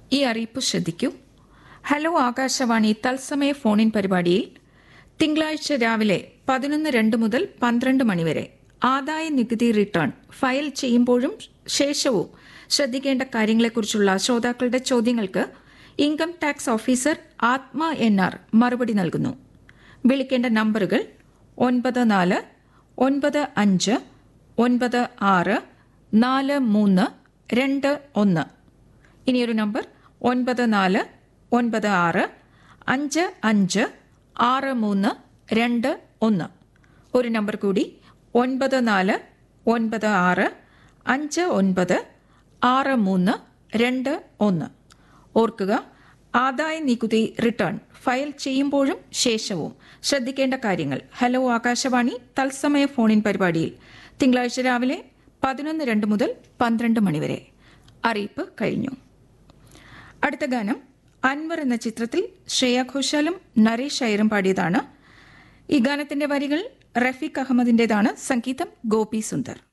ഈ അറിയിപ്പ് ശ്രദ്ധിക്കൂ ഹലോ ആകാശവാണി തത്സമയ ഫോണിൻ പരിപാടിയിൽ തിങ്കളാഴ്ച രാവിലെ പതിനൊന്ന് രണ്ട് മുതൽ പന്ത്രണ്ട് മണിവരെ ആദായ നികുതി റിട്ടേൺ ഫയൽ ചെയ്യുമ്പോഴും ശേഷവും ശ്രദ്ധിക്കേണ്ട കാര്യങ്ങളെക്കുറിച്ചുള്ള ശ്രോതാക്കളുടെ ചോദ്യങ്ങൾക്ക് income tax officer Athma N R മറുപടി നൽകുന്നു വിളിക്കേണ്ട നമ്പറുകൾ ഒൻപത് നാല് ഒൻപത് അഞ്ച് ഒൻപത് ആറ് നാല് മൂന്ന് രണ്ട് ഒന്ന് ഇനിയൊരു നമ്പർ ഒൻപത് നാല് ഒൻപത് ആറ് അഞ്ച് അഞ്ച് ആറ് മൂന്ന് രണ്ട് ഒന്ന് ഒരു നമ്പർ കൂടി ഒൻപത് നാല് ഒൻപത് ആറ് അഞ്ച് ഒൻപത് ആറ് മൂന്ന് രണ്ട് ഒന്ന് ഓർക്കുക ആദായ നികുതി റിട്ടേൺ ഫയൽ ചെയ്യുമ്പോഴും ശേഷവും ശ്രദ്ധിക്കേണ്ട കാര്യങ്ങൾ ഹലോ ആകാശവാണി തത്സമയ ഫോണിൻ പരിപാടിയിൽ തിങ്കളാഴ്ച രാവിലെ പതിനൊന്ന് രണ്ട് മുതൽ പന്ത്രണ്ട് മണിവരെ അറിയിപ്പ് കഴിഞ്ഞു അടുത്ത ഗാനം അൻവർ എന്ന ചിത്രത്തിൽ ശ്രേയ ഘോഷാലും നരേഷ് അയ്യറും പാടിയതാണ് ഈ ഗാനത്തിന്റെ വരികൾ റഫീഖ് അഹമ്മദിന്റേതാണ് സംഗീതം ഗോപി സുന്ദർ